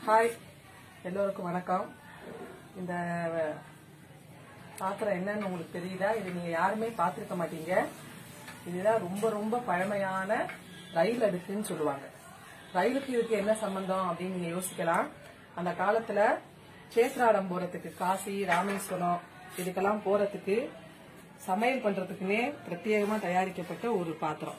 hi எல்லோருக்கும் வணக்கம் இந்த பாத்திரம் என்னன்னு உங்களுக்கு தெரியுதா இது நீங்க யாருமே பார்த்திருக்க மாட்டீங்க இதுதான் ரொம்ப ரொம்ப பழமையான ரயில் அடுக்குன்னு சொல்லுவாங்க ரயிலுக்கு இதுக்கு என்ன சம்பந்தம் அப்படின்னு நீங்க யோசிக்கலாம் அந்த காலத்துல சேத்ராடம் போறதுக்கு காசி ராமேஸ்வரம் இதுக்கெல்லாம் போறதுக்கு சமையல் பண்றதுக்குன்னே பிரத்யேகமா தயாரிக்கப்பட்ட ஒரு பாத்திரம்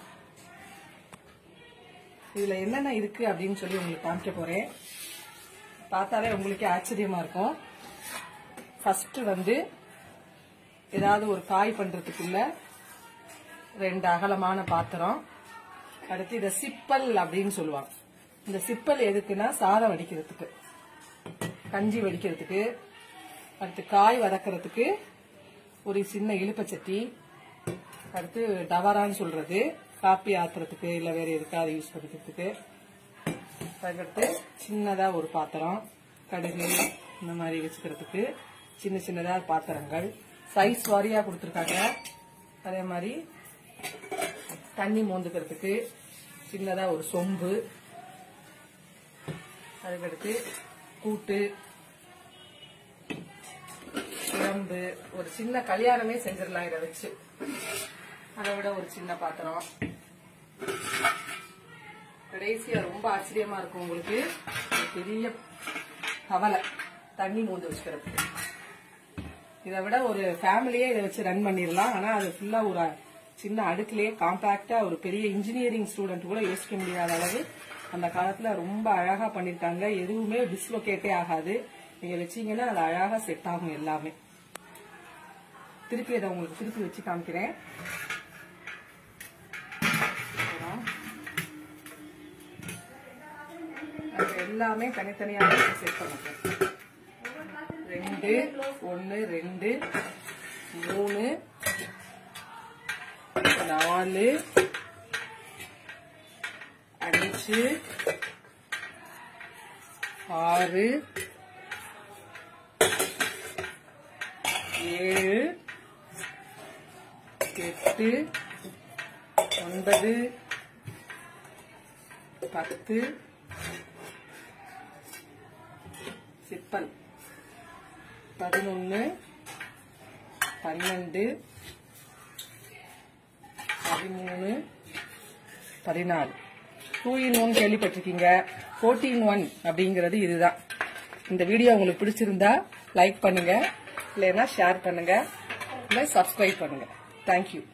இதுல என்னென்ன இருக்கு அப்படின்னு சொல்லி உங்களுக்கு காமிக்க போறேன் பார்த்தாலே உங்களுக்கே ஆச்சரியமா இருக்கும் ஃபர்ஸ்ட் வந்து ஏதாவது ஒரு காய் பண்றதுக்குள்ள ரெண்டு அகலமான பாத்திரம் அடுத்து இத சிப்பல் அப்படின்னு சொல்லுவாங்க இந்த சிப்பல் எதுக்குன்னா சாதம் வடிக்கிறதுக்கு கஞ்சி வடிக்கிறதுக்கு அடுத்து காய் வதக்கிறதுக்கு ஒரு சின்ன இழுப்பச்சட்டி அடுத்து டவரான்னு சொல்றது காப்பி ஆத்துறதுக்கு இல்ல வேற எதுக்காவது யூஸ் பண்ணிக்கிறதுக்கு அதுக்கடுத்து சின்னதா ஒரு பாத்திரம் கடுகு இந்த மாதிரி வச்சுக்கிறதுக்கு சின்ன சின்னதா பாத்திரங்கள் சைஸ் வாரியா கொடுத்துருக்காங்க அதே மாதிரி தண்ணி மோந்துக்கிறதுக்கு சின்னதா ஒரு சொம்பு அதுக்கடுத்து கூட்டு குழம்பு ஒரு சின்ன கல்யாணமே செஞ்சிடலாம் இதை வச்சு அதை விட ஒரு சின்ன பாத்திரம் கடைசியா ரொம்ப ஆச்சரியமா இருக்கும் உங்களுக்கு ஒரு பெரிய கவலை தண்ணி மூந்து வச்சுக்கிறதுக்கு இதை விட ஒரு ஃபேமிலியே இதை வச்சு ரன் பண்ணிடலாம் ஆனா அது ஃபுல்லா ஒரு சின்ன அடுக்குலயே காம்பாக்டா ஒரு பெரிய இன்ஜினியரிங் ஸ்டூடெண்ட் கூட யோசிக்க முடியாத அளவு அந்த காலத்துல ரொம்ப அழகா பண்ணிருக்காங்க எதுவுமே டிஸ்லோகேட்டே ஆகாது நீங்க வச்சீங்கன்னா அது அழகா செட் ஆகும் எல்லாமே திருப்பி அதை உங்களுக்கு திருப்பி வச்சு காமிக்கிறேன் அது எல்லாமே தனித்தனியாக செட் பண்ணிக்கிறேன் ரெண்டு ஒன்னு ரெண்டு மூணு நாலு அஞ்சு ஆறு ஏழு எட்டு ஒன்பது பத்து சிப்பல் பதினொன்னு பன்னெண்டு பதிமூணு பதினாலு டூ இன் ஒன் கேள்விப்பட்டிருக்கீங்க ஃபோர்டீன் ஒன் அப்படிங்கிறது இதுதான் இந்த வீடியோ உங்களுக்கு பிடிச்சிருந்தா லைக் பண்ணுங்க இல்லைன்னா ஷேர் பண்ணுங்க இல்லை சப்ஸ்கிரைப் பண்ணுங்க தேங்க்யூ